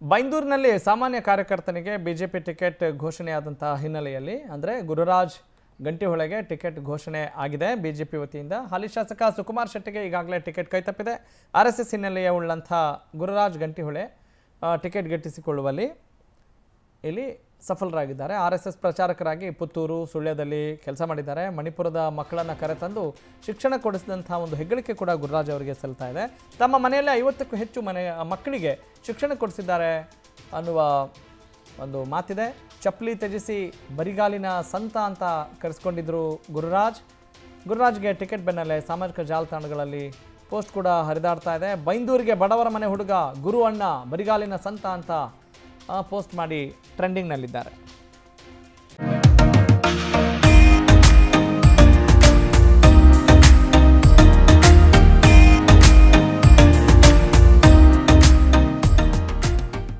ಬೈಂದೂರಿನಲ್ಲಿ ಸಾಮಾನ್ಯ ಕಾರ್ಯಕರ್ತನಿಗೆ BJP ticket ಘೋಷಣೆಯಾದಂತಹ ಹಿನ್ನೆಲೆಯಲ್ಲಿ ಅಂದರೆ ಗುರುರಾಜ್ ಗಂಟಿಹೊಳೆಗೆ ಟಿಕೆಟ್ ಘೋಷಣೆ ಆಗಿದೆ ಬಿಜೆಪಿ ವತಿಯಿಂದ ಹಾಲಿ ಶಾಸಕ ಸುಕುಮಾರ್ ಶೆಟ್ಟಿಗೆ ಈಗಾಗಲೇ ಟಿಕೆಟ್ ಕೈತಪ್ಪಿದೆ ಆರ್ ಎಸ್ ಎಸ್ ಹಿನ್ನೆಲೆಯ ಉಳ್ಳಂಥ ಗುರುರಾಜ್ ಗಂಟಿಹೊಳೆ ಆ, ಟಿಕೆಟ್ ಗಿಟ್ಟಿಸಿಕೊಳ್ಳುವಲ್ಲಿ ಇಲ್ಲಿ ಸಫಲರಾಗಿದ್ದಾರೆ ಆರ್ ಎಸ್ ಎಸ್ ಪ್ರಚಾರಕರಾಗಿ ಪುತ್ತೂರು ಸುಳ್ಯದಲ್ಲಿ ಕೆಲಸ ಮಾಡಿದ್ದಾರೆ ಮಣಿಪುರದ ಮಕ್ಕಳನ್ನು ಕರೆತಂದು ಶಿಕ್ಷಣ ಕೊಡಿಸಿದಂಥ ಒಂದು ಹೆಗ್ಗಳಿಕೆ ಕೂಡ ಗುರುರಾಜ್ ಅವರಿಗೆ ಸಲ್ತಾ ಇದೆ ತಮ್ಮ ಮನೆಯಲ್ಲೇ ಐವತ್ತಕ್ಕೂ ಹೆಚ್ಚು ಮನೆ ಮಕ್ಕಳಿಗೆ ಶಿಕ್ಷಣ ಕೊಡಿಸಿದ್ದಾರೆ ಅನ್ನುವ ಒಂದು ಮಾತಿದೆ ಚಪ್ಪಲಿ ತ್ಯಜಿಸಿ ಬರಿಗಾಲಿನ ಸಂತ ಅಂತ ಕರೆಸ್ಕೊಂಡಿದ್ರು ಗುರುರಾಜ್ ಗುರುರಾಜ್ಗೆ ಟಿಕೆಟ್ ಬೆನ್ನಲ್ಲೇ ಸಾಮಾಜಿಕ ಜಾಲತಾಣಗಳಲ್ಲಿ ಪೋಸ್ಟ್ ಕೂಡ ಹರಿದಾಡ್ತಾ ಇದೆ ಬೈಂದೂರಿಗೆ ಬಡವರ ಮನೆ ಹುಡುಗ ಗುರು ಅಣ್ಣ ಬರಿಗಾಲಿನ ಸಂತ ಅಂತ ಪೋಸ್ಟ್ ಮಾಡಿ ಟ್ರೆಂಡಿಂಗ್ನಲ್ಲಿದ್ದಾರೆ